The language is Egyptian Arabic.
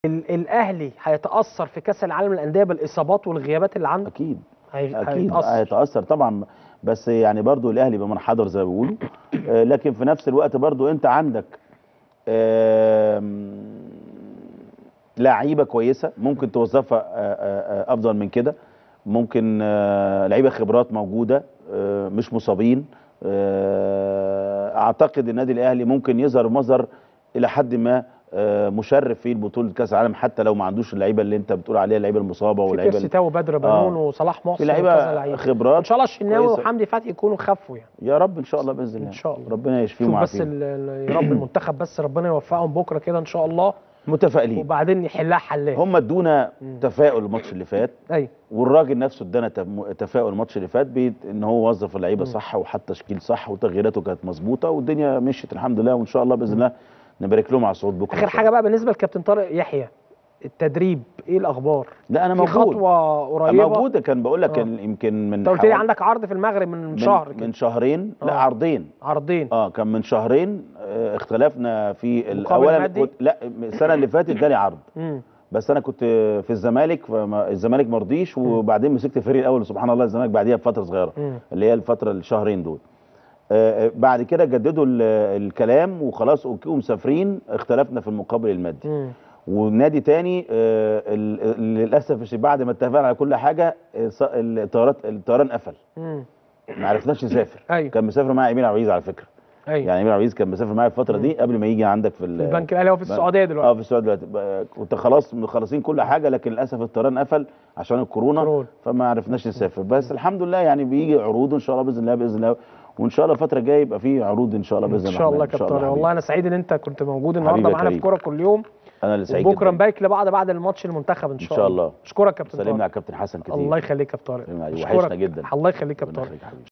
ال- الاهلي هيتاثر في كاس العالم للانديه بالاصابات والغيابات اللي عنده اكيد هي- اكيد هيتاثر هيتاثر طبعا بس يعني برضو الاهلي بمنحدر زي ما بيقولوا آه، لكن في نفس الوقت برضو انت عندك آم، لعيبه كويسه ممكن توظفها آه، آه، آه، افضل من كده ممكن آه، لعيبه خبرات موجوده آه، مش مصابين آه، اعتقد النادي الاهلي ممكن يظهر مظهر الى حد ما آه، مشرف في بطوله كاس العالم حتى لو ما عندوش اللعيبه اللي انت بتقول عليها اللعيبه المصابه في واللعيبه كيرسي تاو وبدر بنون وصلاح في محسن وكذا لعيبه لعيبه ان خبرات شاء الله الشناوي كويسة. وحمدي فتحي يكونوا خفوا يعني يا رب ان شاء الله باذن الله إن شاء الله. ربنا يشفيهم شوف بس ويعافيهم ال- ال- يا رب المنتخب بس ربنا يوفقهم بكره كده ان شاء الله متفائلين وبعدين يحلها حلاه هم ادونا تفاؤل الماتش اللي فات ايوه والراجل نفسه ادانا تم- تفاؤل الماتش اللي فات بي- ان هو وظف اللعيبه صح وحط تشكيل صح وتغييراته كانت مظبوطه والدنيا مشيت الحمد لله وان شاء الله باذن الله نبارك لهم على الصعود بكره اخر إن شاء حاجه الله. بقى بالنسبه لكابتن طارق يحيى التدريب ايه الاخبار لا انا في موجود خطوه قريبه موجود كان بقول لك آه. كان يمكن من انت قلت لي حوالي- عندك عرض في المغرب من, من شهر كده من شهرين لا آه. عرضين عرضين اه كان من شهرين آه اختلفنا في ال- مقابل مادي؟ كنت لا السنه اللي فاتت جالي عرض امم بس انا كنت في الزمالك فما الزمالك ما رضيش وبعدين مسكت الفريق الاول سبحان الله الزمالك بعديها بفتره صغيره مم. اللي هي الفتره الشهرين دول آه، آه، بعد كده جددوا ال- الكلام وخلاص اوكي ومسافرين اختلفنا في المقابل المادي امم ونادي تاني آه، ال- ال- للاسف الشديد بعد ما اتفقنا على كل حاجه آه، ص- الطيارات الطيران قفل امم ما عرفناش نسافر أيوة. كان مسافر معايا امير عبد العزيز على فكره ايوه يعني امير عبد العزيز كان مسافر معايا الفتره دي قبل ما يجي عندك في ال- البنك الاهلي هو في السعوديه اه دلوقتي في السعوديه دلوقتي بقى كنت خلاص مخلصين كل حاجه لكن للاسف الطيران قفل عشان الكورونا كورونا. فما عرفناش نسافر بس الحمد لله يعني بيجي عروض وان شاء الله باذن الله باذن الله وان شاء الله الفتره الجايه يبقى في عروض ان شاء الله باذن ان الله شاء الله الرحمن. يا كابتن طارق. حبيبي. والله انا سعيد ان انت كنت موجود حبيبي النهارده يا معانا في كريم. كوره كل يوم انا اللي سعيد وبكره جدا نبارك لبعض بعد الماتش المنتخب ان شاء, ان شاء الله اشكرك يا كابتن سلمنا طارق على الكابتن حسن كتير الله يخليك يا كابتن طارق سلم عليه. أشكرك. وحشنا جدا. الله يخليك يا ربنا كابتن طارق يخليك يا حبيبي